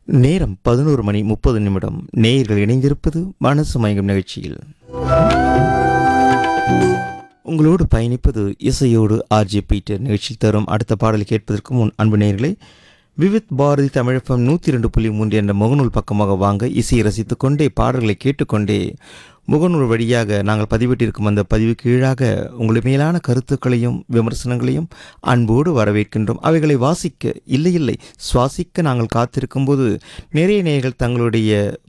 நேரம் பதினோரு மணி முப்பது நிமிடம் நேயர்கள் இணைந்திருப்பது மனசு மயங்கும் நிகழ்ச்சியில் உங்களோடு பயணிப்பது இசையோடு ஆர்ஜே பீட்டர் நிகழ்ச்சியில் தரும் அடுத்த பாடலை கேட்பதற்கு முன் அன்பு நேயர்களே விவித் பாரதி தமிழப்பம் நூற்றி ரெண்டு புள்ளி மூன்று என்ற முகநூல் பக்கமாக வாங்க இசையை ரசித்துக் கொண்டே பாடல்களை கேட்டுக்கொண்டே முகநூல் வழியாக நாங்கள் பதிவிட்டிருக்கும் அந்த பதிவு கீழாக உங்கள் மேலான கருத்துக்களையும் விமர்சனங்களையும் அன்போடு வரவேற்கின்றோம் அவைகளை வாசிக்க இல்லை இல்லை சுவாசிக்க நாங்கள் காத்திருக்கும் போது நிறைய நேயர்கள் தங்களுடைய